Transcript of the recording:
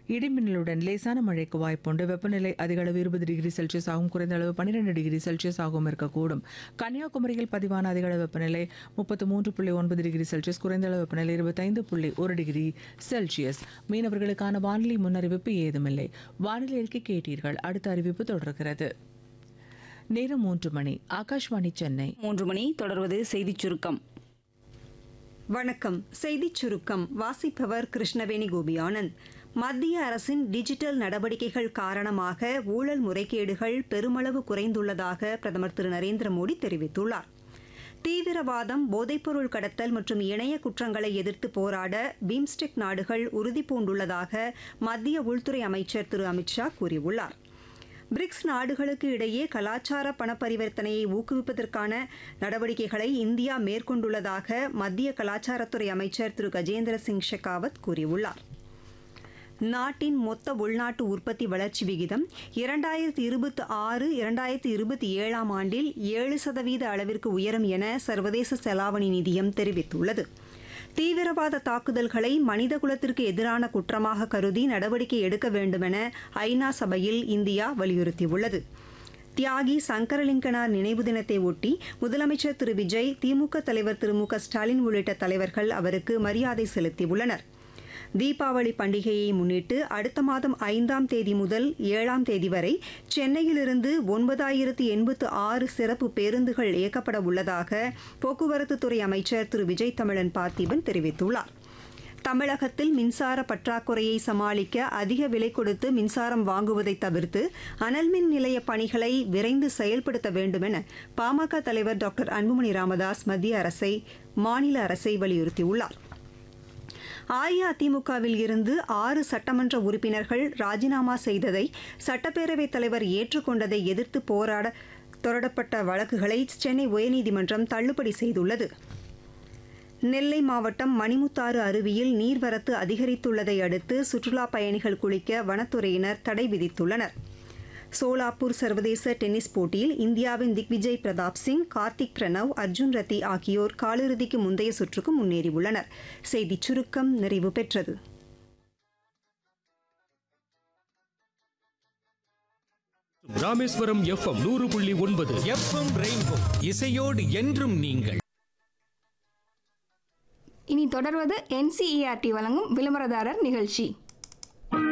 இடிமின்னலுடன் லேசான மழைக்கு வாய்ப்புண்டு வெப்பநிலை அதிக அளவு இருபது டிகிரி செல்சியஸ் ஆகும் குறைந்த அளவு பன்னிரெண்டு டிகிரி செல்சியஸ் ஆகவும் இருக்கக்கூடும் கன்னியாகுமரியில் பதிவான அதிக அளவு வெப்பநிலை முப்பத்து மூன்று புள்ளி ஒன்பது டிகிரி செல்சியஸ் குறைந்த அளவு வெப்பநிலை இருபத்தைந்து புள்ளி ஒரு டிகிரி செல்சியஸ் மீனவர்களுக்கான வானிலை முன்னறிவிப்பு ஏதுமில்லை வானிலை அறிக்கை கேட்டீர்கள் அடுத்த அறிவிப்பு தொடர்கிறது நேரம் மூன்று மணி ஆகாஷ்வாணி சென்னை மூன்று மணி தொடர்வது செய்திச் சுருக்கம் வணக்கம் செய்திச் சுருக்கம் வாசிப்பவர் கிருஷ்ணவேணி கோபியானந்த் மத்திய அரசின் டிஜிட்டல் நடவடிக்கைகள் காரணமாக ஊழல் முறைகேடுகள் பெருமளவு குறைந்துள்ளதாக பிரதமர் திரு நரேந்திர மோடி தெரிவித்துள்ளார் தீவிரவாதம் போதைப்பொருள் கடத்தல் மற்றும் இணைய குற்றங்களை எதிர்த்து போராட பிம்ஸ்டெக் நாடுகள் உறுதிபூண்டுள்ளதாக மத்திய உள்துறை அமைச்சர் திரு அமித்ஷா கூறியுள்ளார் பிரிக்ஸ் நாடுகளுக்கு இடையே கலாச்சார பண பரிவர்த்தனையை ஊக்குவிப்பதற்கான நடவடிக்கைகளை இந்தியா மேற்கொண்டுள்ளதாக மத்திய கலாச்சாரத்துறை அமைச்சர் திரு கஜேந்திர சிங் ஷெகாவத் கூறியுள்ளார் நாட்டின் மொத்த உள்நாட்டு உற்பத்தி வளர்ச்சி விகிதம் இரண்டாயிரத்தி இருபத்தி ஆறு இரண்டாயிரத்தி இருபத்தி ஏழாம் ஆண்டில் ஏழு சதவீத அளவிற்கு உயரும் என சர்வதேச செலாவணி நிதியம் தெரிவித்துள்ளது தீவிரவாத தாக்குதல்களை மனிதகுலத்திற்கு எதிரான குற்றமாக கருதி நடவடிக்கை எடுக்க வேண்டுமென ஐநா சபையில் இந்தியா வலியுறுத்தியுள்ளது தியாகி சங்கரலிங்கனார் நினைவு தினத்தை ஒட்டி முதலமைச்சர் திரு விஜய் திமுக தலைவர் திரு மு க ஸ்டாலின் உள்ளிட்ட தலைவர்கள் அவருக்கு மரியாதை செலுத்தியுள்ளனர் தீபாவளி பண்டிகையை முன்னிட்டு அடுத்த மாதம் ஐந்தாம் தேதி முதல் ஏழாம் தேதி வரை சென்னையிலிருந்து ஒன்பதாயிரத்து எண்பத்து ஆறு சிறப்பு பேருந்துகள் இயக்கப்பட உள்ளதாக போக்குவரத்துத்துறை அமைச்சர் திரு விஜய் தமிழன் பார்த்திபன் தெரிவித்துள்ளார் தமிழகத்தில் மின்சார பற்றாக்குறையை சமாளிக்க அதிக விலை கொடுத்து மின்சாரம் வாங்குவதை தவிர்த்து அனல்மின் நிலைய பணிகளை விரைந்து செயல்படுத்த வேண்டுமென பாமக தலைவர் டாக்டர் அன்புமணி ராமதாஸ் மத்திய அரசை மாநில அரசை வலியுறுத்தியுள்ளார் அஇஅதிமுகவில் இருந்து ஆறு சட்டமன்ற உறுப்பினர்கள் ராஜினாமா செய்ததை சட்டப்பேரவைத் தலைவர் ஏற்றுக்கொண்டதை எதிர்த்து போராட தொடரப்பட்ட வழக்குகளை சென்னை உயர்நீதிமன்றம் தள்ளுபடி செய்துள்ளது நெல்லை மாவட்டம் மணிமுத்தாறு அருவியில் நீர்வரத்து அதிகரித்துள்ளதை அடுத்து சுற்றுலாப் பயணிகள் குளிக்க வனத்துறையினர் தடை விதித்துள்ளனர் சோலாப்பூர் சர்வதேச டென்னிஸ் போட்டியில் இந்தியாவின் திக்விஜய் பிரதாப் சிங் கார்த்திக் பிரணவ் அர்ஜுன் ரத்தி ஆகியோர் காலிறுதிக்கு முந்தைய சுற்றுக்கு முன்னேறியுள்ளனர் செய்திச் சுருக்கம் நிறைவு பெற்றது ராமேஸ்வரம் எஃப்எம் நூறு புள்ளி ஒன்பது எஃப்எம் ரெயின்போ இசையோடு என்றும் நீங்கள் இனி தொடர்வது என்சிஇஆர்டி வழங்கும் விளம்பரதாரர் நிகழ்ச்சி